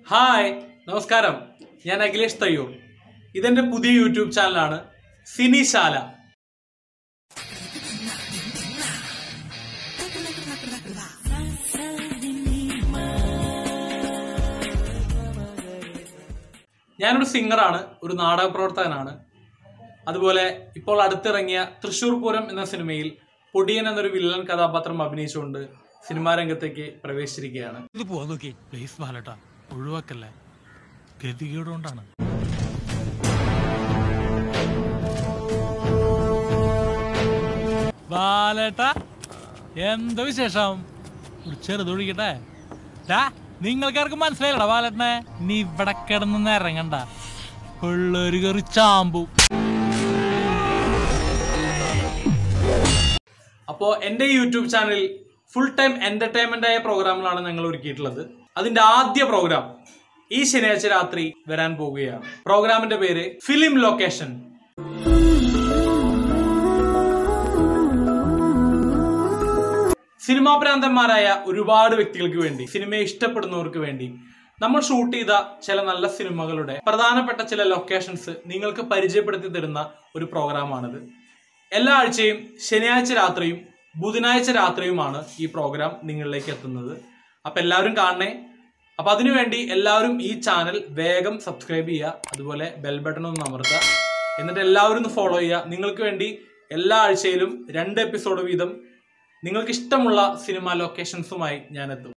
hi നമസ്കാരം ഞാൻ അഖിലേഷ് തയ്യൂർ ഇതെന്റെ പുതിയ യൂട്യൂബ് ചാനലാണ് സിനിശാല ഞാനൊരു സിംഗറാണ് ഒരു നാടക പ്രവർത്തകനാണ് അതുപോലെ ഇപ്പോൾ അടുത്തിറങ്ങിയ തൃശൂർ പൂരം എന്ന സിനിമയിൽ പൊടിയൻ എന്നൊരു വില്ലൻ കഥാപാത്രം അഭിനയിച്ചുകൊണ്ട് സിനിമാ രംഗത്തേക്ക് പ്രവേശിച്ചിരിക്കുകയാണ് ഇത് പോവാ നോക്കി പ്ലീസ് ബാലട്ടാ ഒഴിവാക്കല്ലേ ഗതികേടുകൊണ്ടാണ് ബാലേട്ട എന്താ വിശേഷം ഒരു ചെറുതൊഴിക്കട്ടെ ഡാ നിങ്ങൾക്കാർക്കും മനസ്സിലായില്ലടാ ബാലേട്ടനെ നീ ഇവിടെ കിടന്ന് ഇറങ്ങണ്ട പിള്ളേര് കയറി ചാമ്പു അപ്പോൾ എൻ്റെ യൂട്യൂബ് ചാനലിൽ ഫുൾ ടൈം എൻ്റർടൈൻമെൻ്റ് ആയ പ്രോഗ്രാമുകളാണ് ഞങ്ങൾ ഒരുക്കിയിട്ടുള്ളത് അതിൻ്റെ ആദ്യ പ്രോഗ്രാം ഈ ശനിയാഴ്ച രാത്രി വരാൻ പോവുകയാണ് പ്രോഗ്രാമിന്റെ പേര് ഫിലിം ലൊക്കേഷൻ സിനിമാ പ്രാന്തന്മാരായ ഒരുപാട് വ്യക്തികൾക്ക് വേണ്ടി സിനിമയെ ഇഷ്ടപ്പെടുന്നവർക്ക് വേണ്ടി നമ്മൾ ഷൂട്ട് ചെയ്ത ചില നല്ല സിനിമകളുടെ പ്രധാനപ്പെട്ട ചില ലൊക്കേഷൻസ് നിങ്ങൾക്ക് പരിചയപ്പെടുത്തി തരുന്ന ഒരു പ്രോഗ്രാമാണിത് എല്ലാ ആഴ്ചയും ശനിയാഴ്ച രാത്രിയും ബുധനാഴ്ച രാത്രിയുമാണ് ഈ പ്രോഗ്രാം നിങ്ങളിലേക്ക് എത്തുന്നത് അപ്പൊ എല്ലാവരും കാണണേ അപ്പൊ അതിനുവേണ്ടി എല്ലാവരും ഈ ചാനൽ വേഗം സബ്സ്ക്രൈബ് ചെയ്യുക അതുപോലെ ബെൽ ബട്ടൺ ഒന്ന് അമർത്തുക എന്നിട്ട് എല്ലാവരും ഒന്ന് ഫോളോ ചെയ്യുക നിങ്ങൾക്ക് വേണ്ടി എല്ലാ ആഴ്ചയിലും രണ്ട് എപ്പിസോഡ് വീതം നിങ്ങൾക്ക് ഇഷ്ടമുള്ള സിനിമ ലൊക്കേഷൻസുമായി ഞാൻ എത്തും